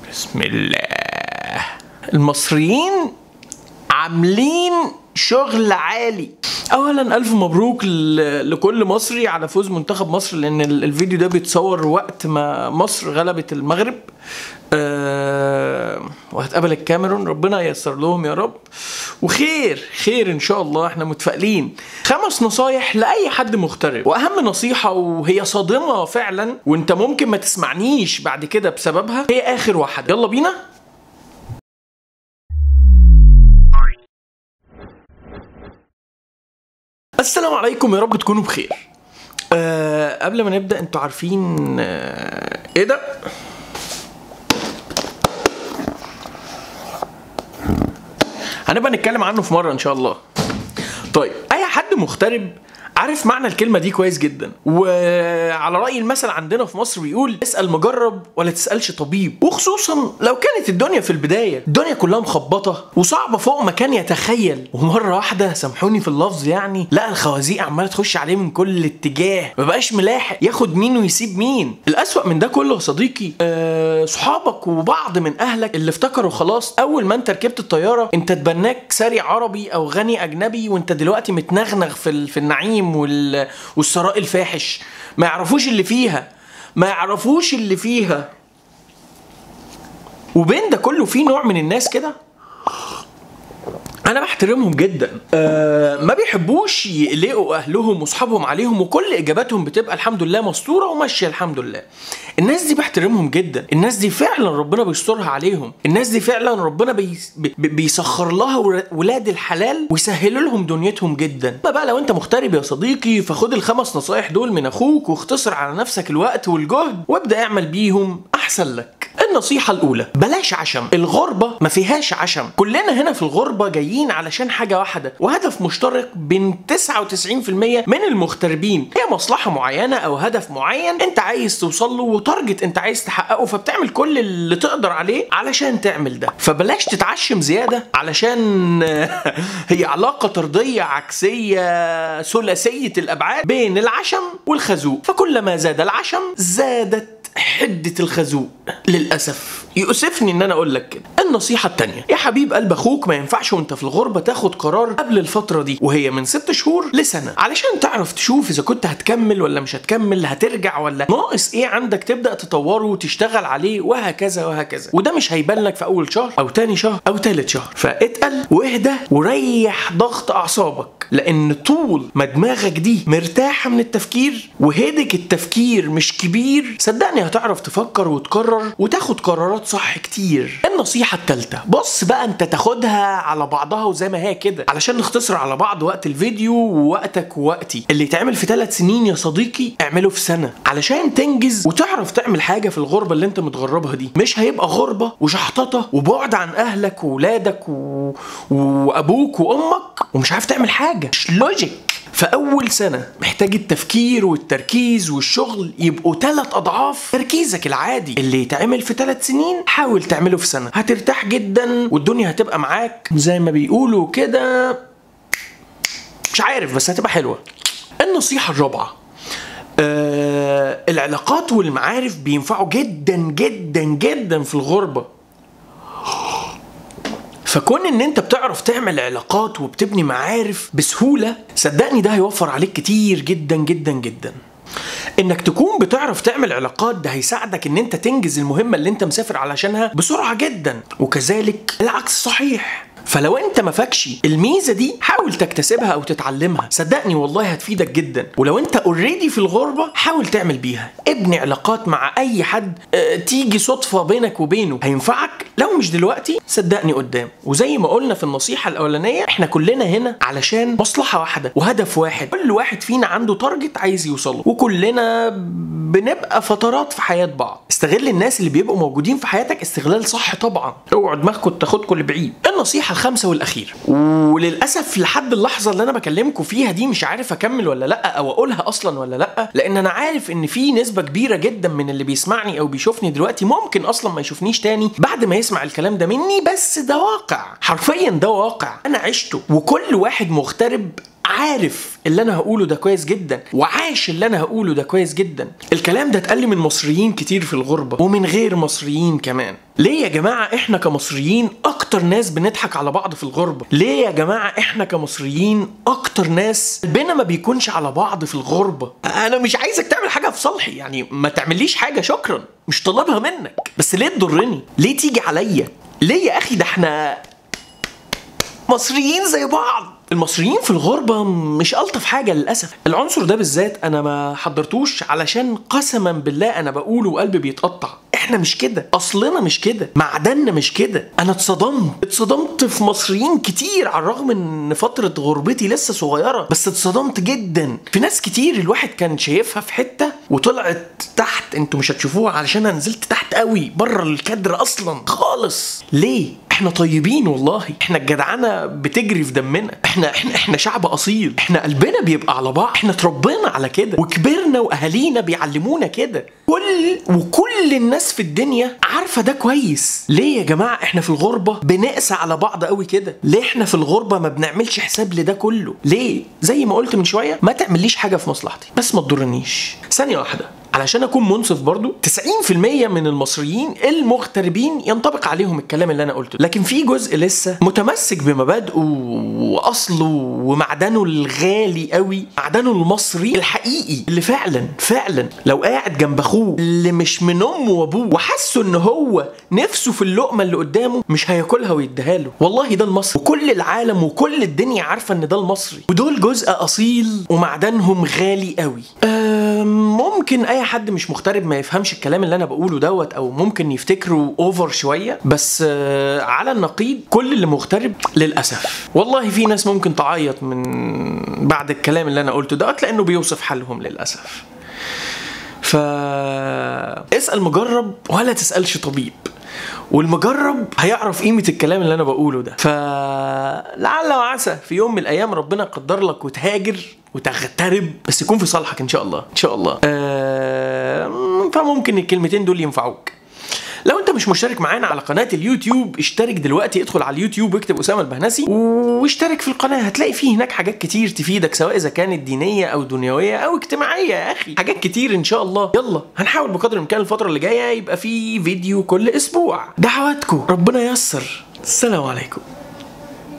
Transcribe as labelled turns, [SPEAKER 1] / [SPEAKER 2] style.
[SPEAKER 1] بسم الله المصريين عاملين شغل عالي اولا الف مبروك ل- لكل مصري على فوز منتخب مصر لان ال- الفيديو ده بيتصور وقت ما مصر غلبت المغرب أه وهتقابل الكاميرون ربنا ييسر لهم يا رب وخير خير ان شاء الله احنا متفائلين خمس نصايح لاي حد مغترب واهم نصيحه وهي صادمه فعلا وانت ممكن ما تسمعنيش بعد كده بسببها هي اخر واحده يلا بينا السلام عليكم يا رب تكونوا بخير أه قبل ما نبدا انتوا عارفين أه ايه ده هنبقى نتكلم عنه في مره ان شاء الله طيب اي حد مغترب عارف معنى الكلمة دي كويس جدا وعلى رأي المثل عندنا في مصر بيقول اسأل مجرب ولا تسألش طبيب وخصوصا لو كانت الدنيا في البداية الدنيا كلها مخبطة وصعبة فوق ما كان يتخيل ومرة واحدة سامحوني في اللفظ يعني لا الخوازيق عمالة تخش عليه من كل اتجاه مبقاش ملاحق ياخد مين ويسيب مين الأسوأ من ده كله يا صديقي آه صحابك وبعض من أهلك اللي افتكروا خلاص أول ما أنت ركبت الطيارة أنت تبناك ساري عربي أو غني أجنبي وأنت دلوقتي متنغنغ في ال- في النعيم وال... والثراء الفاحش ما يعرفوش اللي فيها ما يعرفوش اللي فيها وبين ده كله في نوع من الناس كده انا بحترمهم جدا أه ما بيحبوش يقلقوا اهلهم واصحابهم عليهم وكل اجاباتهم بتبقى الحمد لله مستوره وماشيه الحمد لله الناس دي بحترمهم جدا الناس دي فعلا ربنا بيسترها عليهم الناس دي فعلا ربنا بي بي- بيسخر لها ور- ولاد الحلال ويسهل لهم دنيتهم جدا ما بقى لو انت مغترب يا صديقي فخد الخمس نصايح دول من اخوك واختصر على نفسك الوقت والجهد وابدا اعمل بيهم احسن لك النصيحة الأولى بلاش عشم الغربة ما فيهاش عشم كلنا هنا في الغربة جايين علشان حاجة واحدة وهدف مشترك بين 99% من المغتربين هي مصلحة معينة أو هدف معين أنت عايز توصل له وتارجت أنت عايز تحققه فبتعمل كل اللي تقدر عليه علشان تعمل ده فبلاش تتعشم زيادة علشان هي علاقة طردية عكسية ثلاثية الأبعاد بين العشم والخازوق فكلما زاد العشم زادت حدة الخازوق للأسف يؤسفني إن أنا أقول لك كده النصيحة التانية يا حبيب قلب أخوك ما ينفعش وأنت في الغربة تاخد قرار قبل الفترة دي وهي من ست شهور لسنة علشان تعرف تشوف إذا كنت هتكمل ولا مش هتكمل هترجع ولا ناقص إيه عندك تبدأ تطوره وتشتغل عليه وهكذا وهكذا وده مش هيبان لك في أول شهر أو تاني شهر أو تالت شهر فاتقل واهدى وريح ضغط أعصابك لأن طول ما دماغك دي مرتاحة من التفكير وهدك التفكير مش كبير صدقني هتعرف تفكر وتقرر وتاخد قرارات صح كتير النصيحة التالتة بص بقى انت تاخدها على بعضها وزي ما هي كده علشان نختصر على بعض وقت الفيديو ووقتك ووقتي اللي يتعمل في ثلاث سنين يا صديقي اعمله في سنة علشان تنجز وتعرف تعمل حاجة في الغربة اللي انت متغربها دي مش هيبقى غربة وشحططة وبعد عن اهلك وولادك و... وابوك وامك ومش عارف تعمل حاجة مش لوجيك فأول سنة محتاج التفكير والتركيز والشغل يبقوا ثلاث أضعاف تركيزك العادي اللي يتعمل في ثلاث سنين حاول تعمله في سنة هترتاح جدا والدنيا هتبقى معاك زي ما بيقولوا كده مش عارف بس هتبقى حلوة النصيحة الرابعة آه العلاقات والمعارف بينفعوا جدا جدا جدا في الغربة فكون ان انت بتعرف تعمل علاقات وبتبني معارف بسهولة صدقني ده هيوفر عليك كتير جدا جدا جدا انك تكون بتعرف تعمل علاقات ده هيساعدك ان انت تنجز المهمة اللي انت مسافر علشانها بسرعة جدا وكذلك العكس صحيح فلو انت ما فاكش الميزه دي حاول تكتسبها او تتعلمها صدقني والله هتفيدك جدا ولو انت اوريدي في الغربه حاول تعمل بيها ابني علاقات مع اي حد اه تيجي صدفه بينك وبينه هينفعك لو مش دلوقتي صدقني قدام وزي ما قلنا في النصيحه الاولانيه احنا كلنا هنا علشان مصلحه واحده وهدف واحد كل واحد فينا عنده تارجت عايز يوصله وكلنا بنبقى فترات في حياه بعض استغل الناس اللي بيبقوا موجودين في حياتك استغلال صح طبعا اوعوا دماغكم تاخدكم لبعيد النصيحه الخامسه والاخيره وللاسف لحد اللحظه اللي انا بكلمكم فيها دي مش عارف اكمل ولا لا او اقولها اصلا ولا لا لان انا عارف ان في نسبه كبيره جدا من اللي بيسمعني او بيشوفني دلوقتي ممكن اصلا ما يشوفنيش تاني بعد ما يسمع الكلام ده مني بس ده واقع حرفيا ده واقع انا عشته وكل واحد مغترب عارف اللي انا هقوله ده كويس جدا وعاش اللي انا هقوله ده كويس جدا الكلام ده اتقال من مصريين كتير في الغربه ومن غير مصريين كمان ليه يا جماعة احنا كمصريين اكتر ناس بنضحك على بعض في الغربة ليه يا جماعة احنا كمصريين اكتر ناس قلبنا ما بيكونش على بعض في الغربة انا مش عايزك تعمل حاجة في صالحي يعني ما تعمليش حاجة شكرا مش طالبها منك بس ليه تضرني ليه تيجي عليا ليه يا اخي ده احنا مصريين زي بعض المصريين في الغربة مش ألطف حاجة للأسف العنصر ده بالذات أنا ما حضرتوش علشان قسما بالله أنا بقوله وقلبي بيتقطع احنا مش كده اصلنا مش كده معدننا مش كده انا اتصدمت اتصدمت في مصريين كتير على الرغم ان فتره غربتي لسه صغيره بس اتصدمت جدا في ناس كتير الواحد كان شايفها في حته وطلعت تحت انتوا مش هتشوفوها علشان انا نزلت تحت قوي بره الكادر اصلا خالص ليه احنا طيبين والله احنا الجدعنه بتجري في دمنا احنا احنا احنا شعب اصيل احنا قلبنا بيبقى على بعض احنا اتربينا على كده وكبرنا واهالينا بيعلمونا كده كل وكل الناس في الدنيا عارفه ده كويس ليه يا جماعه احنا في الغربه بنقسى على بعض قوي كده ليه احنا في الغربه ما بنعملش حساب لده كله ليه زي ما قلت من شويه ما تعمليش حاجه في مصلحتي بس ما تضرنيش ثانيه واحده علشان اكون منصف برضو 90% من المصريين المغتربين ينطبق عليهم الكلام اللي انا قلته لكن في جزء لسه متمسك بمبادئه واصله ومعدنه الغالي قوي معدنه المصري الحقيقي اللي فعلا فعلا لو قاعد جنب اخوه اللي مش من امه وابوه وحسه ان هو نفسه في اللقمه اللي قدامه مش هياكلها ويديها له والله ده المصري وكل العالم وكل الدنيا عارفه ان ده المصري ودول جزء اصيل ومعدنهم غالي قوي ممكن اي حد مش مغترب ما يفهمش الكلام اللي انا بقوله دوت او ممكن يفتكره اوفر شويه بس آه، على النقيض كل اللي مغترب للاسف والله في ناس ممكن تعيط من بعد الكلام اللي انا قلته دوت لانه بيوصف حالهم للاسف ف اسال مجرب ولا تسالش طبيب والمجرب هيعرف قيمة الكلام اللي أنا بقوله ده فلعل وعسى في يوم من الأيام ربنا يقدر لك وتهاجر وتغترب بس يكون في صالحك إن شاء الله إن شاء الله آه فممكن الكلمتين دول ينفعوك لو انت مش مشترك معانا على قناه اليوتيوب اشترك دلوقتي ادخل على اليوتيوب واكتب اسامه البهنسي واشترك في القناه هتلاقي فيه هناك حاجات كتير تفيدك سواء اذا كانت دينيه او دنيويه او اجتماعيه يا اخي حاجات كتير ان شاء الله يلا هنحاول بقدر الامكان الفتره اللي جايه يبقى فيه فيديو كل اسبوع دعواتكم ربنا ييسر السلام عليكم